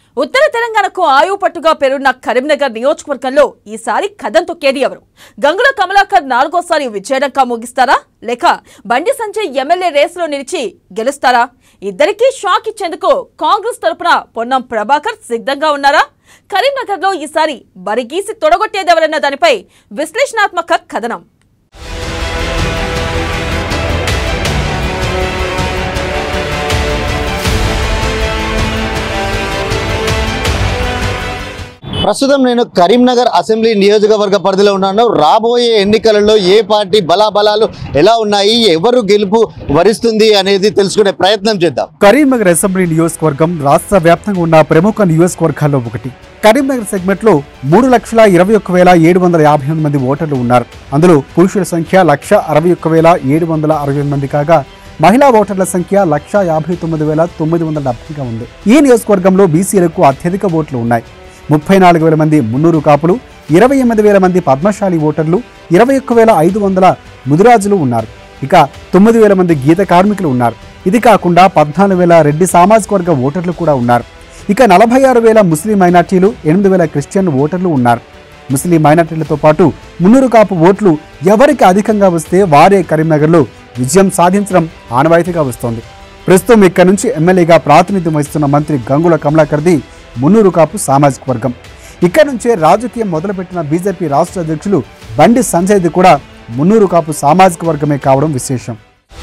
ఉత్తర తెలంగాణకు ఆయువు పట్టుగా పేరున్న కరీంనగర్ నియోజకవర్గంలో ఈసారి కథం తొక్కేది ఎవరు గంగుల కమలాకర్ నాలుగోసారి విజయడంకా ముగిస్తారా లేక బండి సంజయ్ ఎమ్మెల్యే రేసులో నిలిచి గెలుస్తారా ఇద్దరికీ షాక్ ఇచ్చేందుకు కాంగ్రెస్ తరపున పొన్నం ప్రభాకర్ సిద్ధంగా ఉన్నారా కరీంనగర్లో ఈసారి బరిగీసి తొడగొట్టేదెవరన్న దానిపై విశ్లేషణాత్మక కథనం ప్రస్తుతం నేను కరీంనగర్ అసెంబ్లీ నియోజకవర్గ పరిధిలో ఉన్నాను రాబోయే ఎన్నికలలో ఏ పార్టీ బలాబలాలు ఎలా ఉన్నాయి ఎవరు గెలుపు వరిస్తుంది అనేది తెలుసుకునే ప్రయత్నం చేద్దాం కరీంనగర్ అసెంబ్లీ నియోజకవర్గం రాష్ట్ర వ్యాప్తంగా ఉన్న ప్రముఖ నియోజకవర్గాల్లో ఒకటి కరీంనగర్ సెగ్మెంట్ లో మూడు లక్షల ఇరవై ఒక్క వేల ఏడు వందల యాభై ఎనిమిది మంది ఓటర్లు ఉన్నారు అందులో పురుషుల సంఖ్య లక్ష అరవై ఒక్క వేల ఏడు వందల అరవై ఎనిమిది మంది కాగా మహిళా ఓటర్ల సంఖ్య లక్ష యాభై తొమ్మిది వేల తొమ్మిది వందల డెబ్బైగా ఉంది ఈ నియోజకవర్గంలో బీసీలకు అత్యధిక ఓట్లు ఉన్నాయి ముప్పై నాలుగు వేల మంది మున్నూరు కాపులు ఇరవై ఎనిమిది వేల మంది పద్మశాలి ఓటర్లు ఇరవై ఒక్క వేల ఐదు వందల ముదిరాజులు ఉన్నారు ఇక తొమ్మిది వేల మంది గీత కార్మికులు ఉన్నారు ఇది కాకుండా పద్నాలుగు వేల రెడ్డి సామాజిక వర్గ ఓటర్లు కూడా ఉన్నారు ఇక నలభై ఆరు వేల ముస్లిం మైనార్టీలు ఎనిమిది వేల క్రిస్టియన్ ఓటర్లు ఉన్నారు ముస్లిం మైనార్టీలతో పాటు మున్నూరు కాపు ఓట్లు ఎవరికి అధికంగా వస్తే వారే కరీంనగర్లో విజయం సాధించడం ఆనవాయితీగా వస్తోంది ప్రస్తుతం ఇక్కడ నుంచి ఎమ్మెల్యేగా ప్రాతినిధ్యం వహిస్తున్న మంత్రి గంగుల కమలాకర్ది మున్నూరు కాపు సామాజిక వర్గం ఇక్కడ నుంచే రాజకీయం మొదలుపెట్టిన బీజేపీ రాష్ట్ర అధ్యక్షులు బండి సంజయ్ది కూడా మున్నూరు కాపు సామాజిక వర్గమే కావడం విశేషం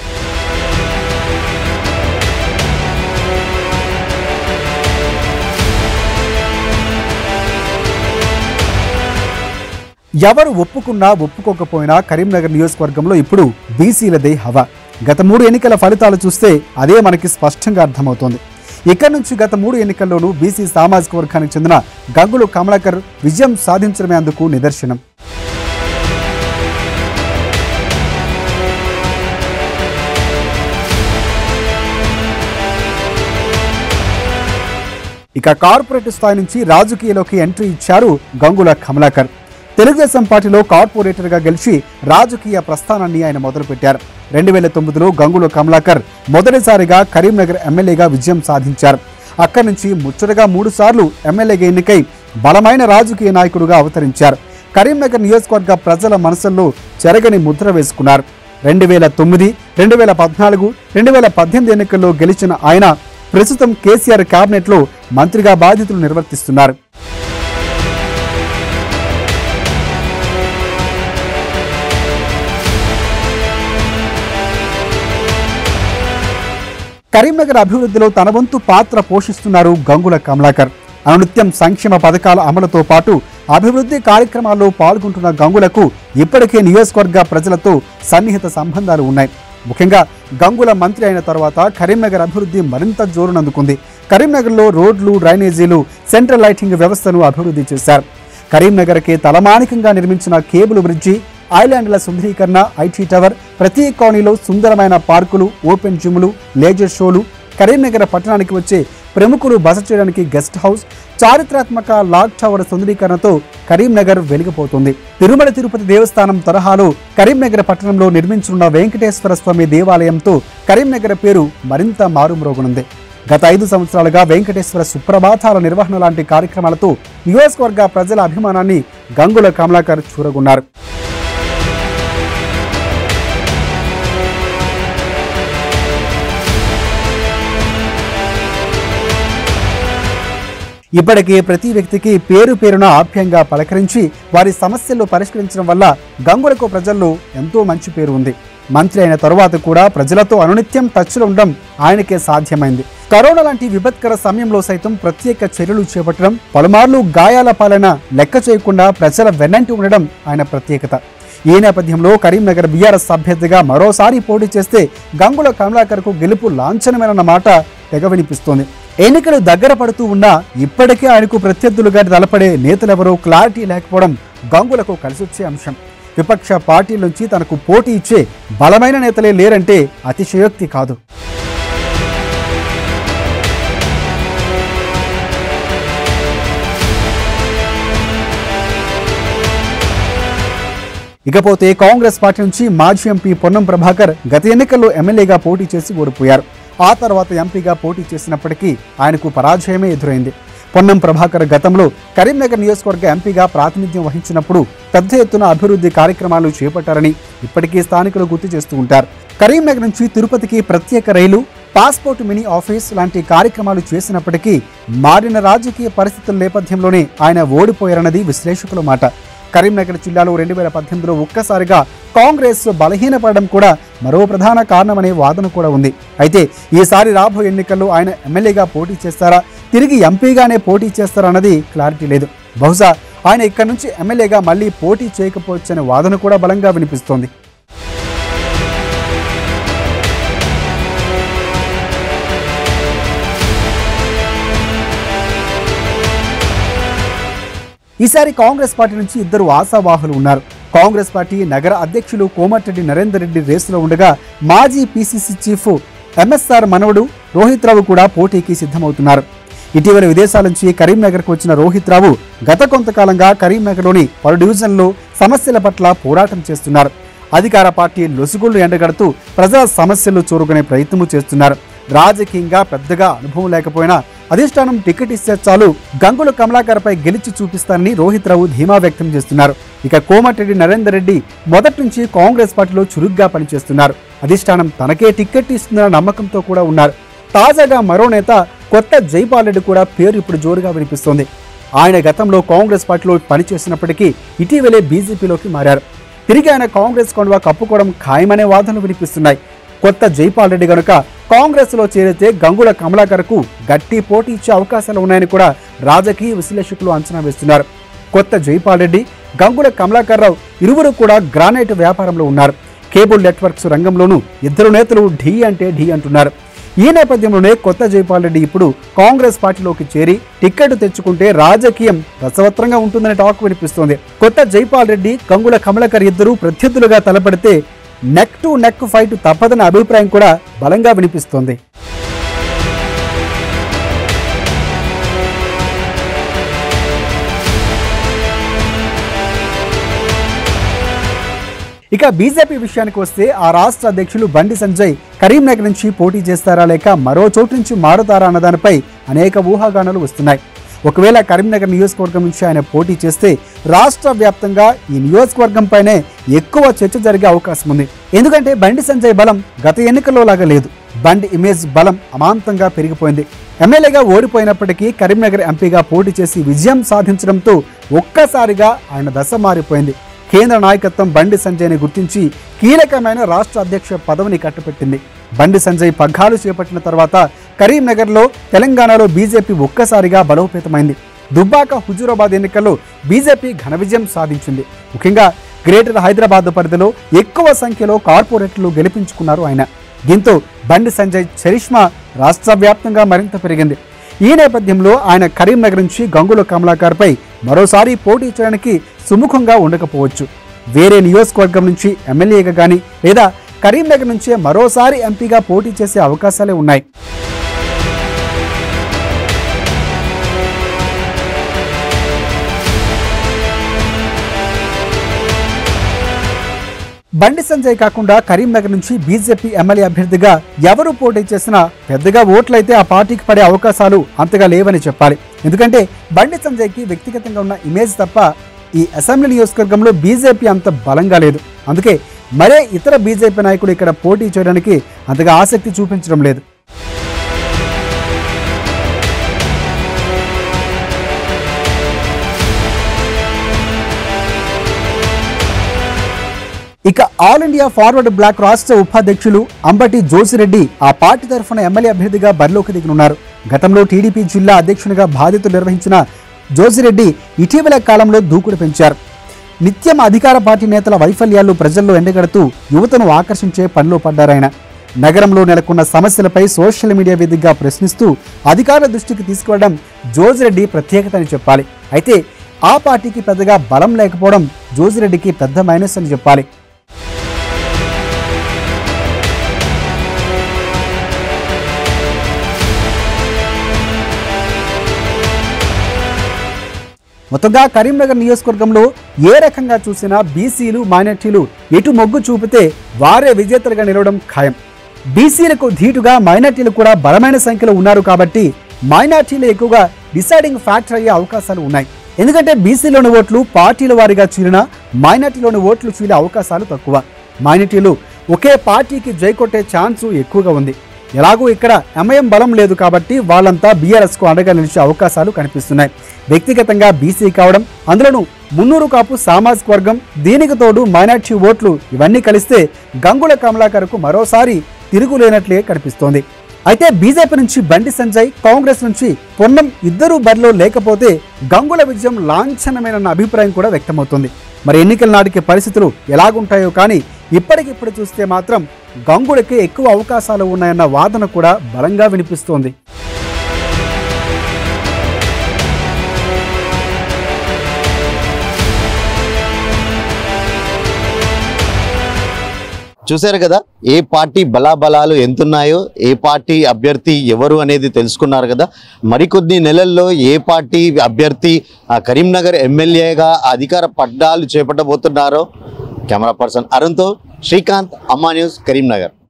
ఎవరు ఒప్పుకున్నా ఒప్పుకోకపోయినా కరీంనగర్ నియోజకవర్గంలో ఇప్పుడు బీసీలదే హవా గత మూడు ఎన్నికల ఫలితాలు చూస్తే అదే మనకి స్పష్టంగా అర్థమవుతోంది ఇక్కడ నుంచి గత మూడు ఎన్నికల్లోనూ బీసీ సామాజిక వర్గానికి చెందిన గంగులు కమలాకర్ విజయం సాధించడమే అందుకు నిదర్శనం ఇక కార్పొరేట్ స్థాయి నుంచి రాజకీయాల్లోకి ఎంట్రీ ఇచ్చారు గంగుల కమలాకర్ తెలుగుదేశం పార్టీలో కార్పొరేటర్గా గెలిచి రాజకీయ ప్రస్థానాన్ని ఆయన మొదలుపెట్టారు రెండు వేల తొమ్మిదిలో గంగుల కమలాకర్ మొదటిసారిగా కరీంనగర్ ఎమ్మెల్యేగా విజయం సాధించారు అక్కడి నుంచి ముచ్చటగా మూడు సార్లు ఎమ్మెల్యేగా ఎన్నికై బలమైన రాజకీయ నాయకుడుగా అవతరించారు కరీంనగర్ నియోజకవర్గ ప్రజల మనసుల్లో చెరగని ముద్ర వేసుకున్నారు రెండు వేల తొమ్మిది రెండు వేల పద్నాలుగు రెండు వేల పద్దెనిమిది ఎన్నికల్లో గెలిచిన ఆయన ప్రస్తుతం కేసీఆర్ కేబినెట్లో మంత్రిగా బాధ్యతలు నిర్వర్తిస్తున్నారు కరీంనగర్ అభివృద్ధిలో తన వంతు పాత్ర పోషిస్తున్నారు గంగుల కమలాకర్ అనునిత్యం సంక్షేమ పథకాల అమలుతో పాటు అభివృద్ధి కార్యక్రమాల్లో పాల్గొంటున్న గంగులకు ఇప్పటికే నియోజకవర్గ ప్రజలతో సన్నిహిత సంబంధాలు ఉన్నాయి ముఖ్యంగా గంగుల మంత్రి అయిన తర్వాత కరీంనగర్ అభివృద్ధి మరింత జోరునందుకుంది కరీంనగర్లో రోడ్లు డ్రైనేజీలు సెంట్రల్ లైటింగ్ వ్యవస్థను అభివృద్ధి చేశారు కరీంనగర్కి తలమానికంగా నిర్మించిన కేబుల్ బ్రిడ్జి ఐలాండ్ల సుందరీకరణ ఐటీ టవర్ ప్రతి కాలనీలో సుందరమైన పార్కులు ఓపెన్ జిమ్లు లేజర్ షోలు కరీంనగర్ పట్టణానికి వచ్చే ప్రముఖులు బస చేయడానికి గెస్ట్ హౌస్ చారిత్రాత్మక లాక్ టవర్ సుందరీకరణతో కరీంనగర్ వెలిగిపోతుంది తిరుమల తిరుపతి దేవస్థానం తరహాలో కరీంనగర్ పట్టణంలో నిర్మించనున్న వెంకటేశ్వర స్వామి దేవాలయంతో కరీంనగర్ పేరు మరింత మారుమ్రోగనుంది గత ఐదు సంవత్సరాలుగా వెంకటేశ్వర సుప్రభాతాల నిర్వహణ లాంటి కార్యక్రమాలతో నియోజకవర్గ ప్రజల అభిమానాన్ని గంగుల కమలాకర్ చూరగొన్నారు ఇప్పటికే ప్రతి వ్యక్తికి పేరు పేరున ఆప్యాయంగా పలకరించి వారి సమస్యలు పరిష్కరించడం వల్ల గంగులకు ప్రజల్లో ఎంతో మంచి పేరు ఉంది మంత్రి అయిన తరువాత కూడా ప్రజలతో అనునిత్యం టచ్లో ఉండడం ఆయనకే సాధ్యమైంది కరోనా లాంటి విపత్కర సమయంలో సైతం ప్రత్యేక చర్యలు చేపట్టడం పలుమార్లు గాయాల పాలన లెక్క చేయకుండా ప్రజల వెన్నంటి ఉండడం ఆయన ప్రత్యేకత ఈ నేపథ్యంలో కరీంనగర్ బీఆర్ఎస్ అభ్యర్థిగా మరోసారి పోటీ చేస్తే గంగుల కమలాకర్కు గెలుపు లాంఛనమేనన్న మాట తెగ వినిపిస్తోంది ఎన్నికలు దగ్గర పడుతూ ఉన్నా ఇప్పటికే ఆయనకు ప్రత్యర్థులుగా తలపడే నేతలెవరో క్లారిటీ లేకపోవడం గంగులకు కలిసొచ్చే అంశం విపక్ష పార్టీల నుంచి తనకు పోటీ ఇచ్చే బలమైన నేతలే లేరంటే అతిశయోక్తి కాదు ఇకపోతే కాంగ్రెస్ పార్టీ నుంచి మాజీ ఎంపీ పొన్నం ప్రభాకర్ గత ఎన్నికల్లో ఎమ్మెల్యేగా పోటీ చేసి ఓడిపోయారు ఆ తర్వాత ఎంపీగా పోటీ చేసినప్పటికీ ఆయనకు పరాజయమే ఎదురైంది పొన్నం ప్రభాకర్ గతంలో కరీంనగర్ నియోజకవర్గ ఎంపీగా ప్రాతినిధ్యం వహించినప్పుడు పెద్ద ఎత్తున అభివృద్ధి కార్యక్రమాలు చేపట్టారని ఇప్పటికీ స్థానికులు గుర్తు చేస్తూ ఉంటారు కరీంనగర్ నుంచి తిరుపతికి ప్రత్యేక రైలు పాస్పోర్ట్ మినీ ఆఫీస్ లాంటి కార్యక్రమాలు చేసినప్పటికీ మారిన రాజకీయ పరిస్థితుల నేపథ్యంలోనే ఆయన ఓడిపోయారన్నది విశ్లేషకుల మాట కరీంనగర్ జిల్లాలో రెండు వేల పద్దెనిమిదిలో ఒక్కసారిగా కాంగ్రెస్ బలహీనపడడం కూడా మరో ప్రధాన కారణమనే వాదన కూడా ఉంది అయితే ఈసారి రాబోయే ఎన్నికల్లో ఆయన ఎమ్మెల్యేగా పోటీ చేస్తారా తిరిగి ఎంపీగానే పోటీ చేస్తారా అన్నది క్లారిటీ లేదు బహుశా ఆయన ఇక్కడ నుంచి ఎమ్మెల్యేగా మళ్ళీ పోటీ చేయకపోవచ్చనే వాదన కూడా బలంగా వినిపిస్తోంది ఈసారి కాంగ్రెస్ పార్టీ నుంచి ఇద్దరు ఆశావాహులు ఉన్నారు కాంగ్రెస్ పార్టీ నగర అధ్యక్షులు కోమటిరెడ్డి నరేందర్ రెడ్డి రేసులో ఉండగా మాజీ పీసీసీ చీఫ్ ఎంఎస్ఆర్ మనవడు రోహిత్ రావు కూడా పోటీకి సిద్ధమవుతున్నారు ఇటీవల విదేశాల నుంచి కరీంనగర్కు వచ్చిన రోహిత్ రావు గత కొంతకాలంగా కరీంనగర్లోని పలు డివిజన్లో సమస్యల పట్ల పోరాటం చేస్తున్నారు అధికార పార్టీ లొసుగుళ్లు ఎండగడుతూ ప్రజా సమస్యలు చూరుకునే ప్రయత్నము చేస్తున్నారు రాజకీయంగా పెద్దగా అనుభవం లేకపోయినా అధిష్టానం టికెట్ ఇస్తే చాలు గంగుల కమలాకర్పై గెలిచి చూపిస్తారని రోహిత్ రావు ధీమా వ్యక్తం చేస్తున్నారు ఇక కోమటిరెడ్డి నరేందర్ రెడ్డి మొదటి నుంచి కాంగ్రెస్ పార్టీలో చురుగ్గా పనిచేస్తున్నారు అధిష్టానం తనకే టికెట్ ఇస్తుందన్న నమ్మకంతో కూడా ఉన్నారు తాజాగా మరో నేత కొత్త జైపాల్ రెడ్డి కూడా పేరు ఇప్పుడు జోరుగా వినిపిస్తోంది ఆయన గతంలో కాంగ్రెస్ పార్టీలో పనిచేసినప్పటికీ ఇటీవలే బీజేపీలోకి మారారు తిరిగి ఆయన కాంగ్రెస్ కొండవా కప్పుకోవడం ఖాయమనే వాదనలు వినిపిస్తున్నాయి కొత్త జైపాల్ రెడ్డి గనుక కాంగ్రెస్ లో చేరితే గంగుల కమలాకర్కు గట్టి పోటీ ఇచ్చే అవకాశాలు ఉన్నాయని కూడా రాజకీయ విశ్లేషకులు అంచనా వేస్తున్నారు కొత్త జైపాల్ రెడ్డి గంగుల కమలాకర్ రావు ఇరువురు కూడా గ్రానైట్ వ్యాపారంలో ఉన్నారు కేబుల్ నెట్వర్క్స్ రంగంలోనూ ఇద్దరు నేతలు ఢీ అంటే ఢీ అంటున్నారు ఈ నేపథ్యంలోనే కొత్త జైపాల్ రెడ్డి ఇప్పుడు కాంగ్రెస్ పార్టీలోకి చేరి టిక్కెట్ తెచ్చుకుంటే రాజకీయం రసవత్రంగా ఉంటుందనే టాక్ వినిపిస్తోంది కొత్త జైపాల్ రెడ్డి గంగుల కమలకర్ ఇద్దరూ ప్రత్యర్థులుగా తలపడితే నెక్ టు నెక్ ఫైట్ తప్పదన్న అభిప్రాయం కూడా బలంగా వినిపిస్తోంది ఇక బీజేపీ విషయానికి వస్తే ఆ రాష్ట్ర అధ్యక్షులు బండి సంజయ్ కరీంనగర్ నుంచి పోటీ చేస్తారా లేక మరో చోటు నుంచి మారుతారా అన్న దానిపై అనేక ఊహాగానాలు వస్తున్నాయి ఒకవేళ కరీంనగర్ నియోజకవర్గం నుంచి ఆయన పోటీ చేస్తే రాష్ట్ర వ్యాప్తంగా ఈ నియోజకవర్గంపైనే ఎక్కువ చర్చ జరిగే అవకాశం ఉంది ఎందుకంటే బండి సంజయ్ బలం గత ఎన్నికల్లో లాగా లేదు బండి ఇమేజ్ బలం అమాంతంగా పెరిగిపోయింది ఎమ్మెల్యేగా ఓడిపోయినప్పటికీ కరీంనగర్ ఎంపీగా పోటీ చేసి విజయం సాధించడంతో ఒక్కసారిగా ఆయన దశ మారిపోయింది కేంద్ర నాయకత్వం బండి సంజయ్ని గుర్తించి కీలకమైన రాష్ట్ర అధ్యక్ష పదవిని కట్టపెట్టింది బండి సంజయ్ పగ్గాలు చేపట్టిన తర్వాత కరీంనగర్లో తెలంగాణలో బీజేపీ ఒక్కసారిగా బలోపేతమైంది దుబ్బాక హుజూరాబాద్ ఎన్నికల్లో బీజేపీ ఘన విజయం సాధించింది ముఖ్యంగా గ్రేటర్ హైదరాబాద్ పరిధిలో ఎక్కువ సంఖ్యలో కార్పొరేటర్లు గెలిపించుకున్నారు ఆయన దీంతో బండి సంజయ్ చరిష్మా రాష్ట్ర వ్యాప్తంగా మరింత పెరిగింది ఈ నేపథ్యంలో ఆయన కరీంనగర్ నుంచి గంగుల కమలాకర్పై మరోసారి పోటీ చేయడానికి సుముఖంగా ఉండకపోవచ్చు వేరే నియోజకవర్గం నుంచి ఎమ్మెల్యేగా కానీ లేదా కరీంనగర్ నుంచే మరోసారి ఎంపీగా పోటీ చేసే అవకాశాలే ఉన్నాయి బండి సంజయ్ కాకుండా కరీంనగర్ నుంచి బీజేపీ ఎమ్మెల్యే అభ్యర్థిగా ఎవరు పోటీ చేసినా పెద్దగా ఓట్లయితే ఆ పార్టీకి పడే అవకాశాలు అంతగా లేవని చెప్పాలి ఎందుకంటే బండి సంజయ్కి వ్యక్తిగతంగా ఉన్న ఇమేజ్ తప్ప ఈ అసెంబ్లీ నియోజకవర్గంలో బీజేపీ అంత బలంగా లేదు అందుకే మరే ఇతర బీజేపీ నాయకుడు ఇక్కడ పోటీ చేయడానికి అంతగా ఆసక్తి చూపించడం లేదు ఇక ఆల్ ఇండియా ఫార్వర్డ్ బ్లాక్ రాష్ట్ర ఉపాధ్యక్షులు అంబటి జోసిరెడ్డి ఆ పార్టీ తరఫున ఎమ్మెల్యే అభ్యర్థిగా బరిలోకి దిగనున్నారు గతంలో టీడీపీ జిల్లా అధ్యక్షునిగా బాధ్యతలు నిర్వహించిన జోసిరెడ్డి ఇటీవల కాలంలో దూకుడు పెంచారు నిత్యం అధికార పార్టీ నేతల వైఫల్యాలు ప్రజల్లో ఎండగడుతూ యువతను ఆకర్షించే పనిలో పడ్డారాయన నగరంలో నెలకొన్న సమస్యలపై సోషల్ మీడియా వేదికగా ప్రశ్నిస్తూ అధికారుల దృష్టికి తీసుకువెళ్లడం జోజిరెడ్డి ప్రత్యేకత అని చెప్పాలి అయితే ఆ పార్టీకి పెద్దగా బలం లేకపోవడం జోజిరెడ్డికి పెద్ద మైనస్ అని చెప్పాలి మొత్తంగా కరీంనగర్ నియోజకవర్గంలో ఏ రకంగా చూసినా బీసీలు మైనార్టీలు ఎటు మొగ్గు చూపితే వారే విజేతలుగా నిలవడం ఖాయం బీసీలకు ధీటుగా మైనార్టీలు కూడా బలమైన సంఖ్యలో ఉన్నారు కాబట్టి మైనార్టీలు ఎక్కువగా డిసైడింగ్ ఫ్యాక్టర్ అయ్యే అవకాశాలు ఉన్నాయి ఎందుకంటే బీసీలోని ఓట్లు పార్టీల వారీగా చీలిన మైనార్టీలోని ఓట్లు చీలే అవకాశాలు తక్కువ మైనార్టీలు ఒకే పార్టీకి జై కొట్టే ఛాన్సు ఎక్కువగా ఉంది ఎలాగూ ఇక్కడ ఎంఐఎం బలం లేదు కాబట్టి వాళ్ళంతా బీఆర్ఎస్కు అండగా నిలిచే అవకాశాలు కనిపిస్తున్నాయి వ్యక్తిగతంగా బీసీ కావడం అందులోనూ మున్నూరు కాపు సామాజిక వర్గం దీనికి తోడు మైనార్టీ ఓట్లు ఇవన్నీ కలిస్తే గంగుల కమలాకర్కు మరోసారి తిరుగులేనట్లే కనిపిస్తోంది అయితే బీజేపీ నుంచి బండి సంజయ్ కాంగ్రెస్ నుంచి పొన్నం ఇద్దరూ బరిలో లేకపోతే గంగుల విజయం లాంఛనమేనన్న అభిప్రాయం కూడా వ్యక్తమవుతుంది మరి ఎన్నికల నాటికి పరిస్థితులు ఎలాగుంటాయో కానీ ఇప్పటికిప్పుడు చూస్తే మాత్రం గంగులకి ఎక్కువ అవకాశాలు ఉన్నాయన్న వాదన కూడా బలంగా వినిపిస్తోంది చూశారు కదా ఏ పార్టీ బలాబలాలు ఎంతున్నాయో ఏ పార్టీ అభ్యర్థి ఎవరు అనేది తెలుసుకున్నారు కదా మరికొద్ది నెలల్లో ఏ పార్టీ అభ్యర్థి ఆ, కరీంనగర్ ఎమ్మెల్యేగా అధికార పడ్డాలు చేపట్టబోతున్నారో కెమెరా పర్సన్ అరుణ్తో శ్రీకాంత్ అమ్మా న్యూస్ కరీంనగర్